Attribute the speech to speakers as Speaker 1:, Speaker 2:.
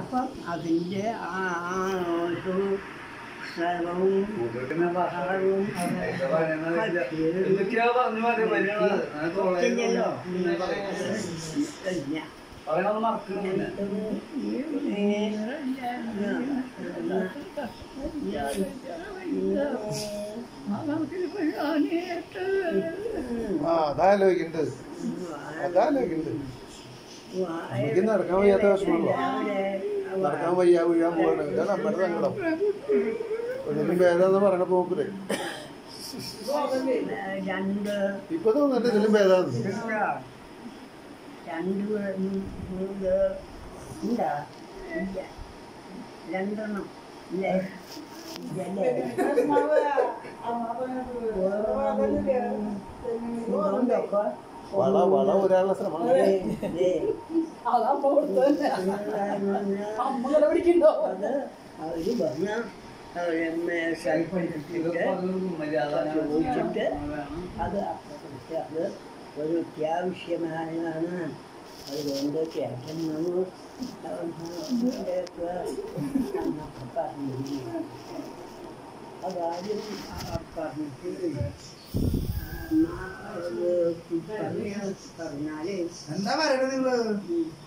Speaker 1: അപ്പം അതിൻ്റെ ആ ആ ഒരു ശ്രവവും ബഹളവും
Speaker 2: എന്തൊക്കെയാ പറഞ്ഞു മാറി പരിപാടി
Speaker 1: ഒക്കെയല്ലോ. ഇല്ല.
Speaker 2: പറയണത് മറക്കുന്നില്ല
Speaker 3: ആ അതാലോചിക്കുന്നുണ്ട് അതാലോചിക്കുന്നുണ്ട് എനിക്ക് നടക്കാൻ വയ്യാത്ത വിഷമമുള്ളൂ നടക്കാൻ വയ്യ വീഴാൻ പോവാണ് ഇതാണ് അമ്മയുടെ സങ്കടം ഒന്നിനും ഭേദമെന്ന് പറയണ പോക്കില്ലേ
Speaker 1: രണ്ട്
Speaker 3: ഇപ്പൊ തോന്നുന്നുണ്ട് ഇതിലും ഭേദമാണ്
Speaker 1: രണ്ട് മൂന്ന് ഉണ്ടാ ഇല്ല രണ്ടെണ്ണം ഇല്ലേ ഇല്ലല്ലേ ഇതുകൊണ്ടൊക്കെ
Speaker 3: വള വള ഒരാളുടെ ശ്രമം
Speaker 1: ദേ, ദേ.
Speaker 4: അമ്മകളെ പിടിക്കണ്ടോ
Speaker 1: അത് അവര് വന്ന അവരെ സൽപ്പണിച്ചിട്ട് ചോദിച്ചിട്ട് അത് അപ്പുറത്ത് അത് ഒരു അത്യാവശ്യമായതാണ് അതുകൊണ്ട് ചേട്ടൻ നമ്മൾ പറഞ്ഞു അതാരും പറഞ്ഞിട്ട് പറഞ്ഞാലേ
Speaker 5: എന്താ പറയണത് നിങ്ങള്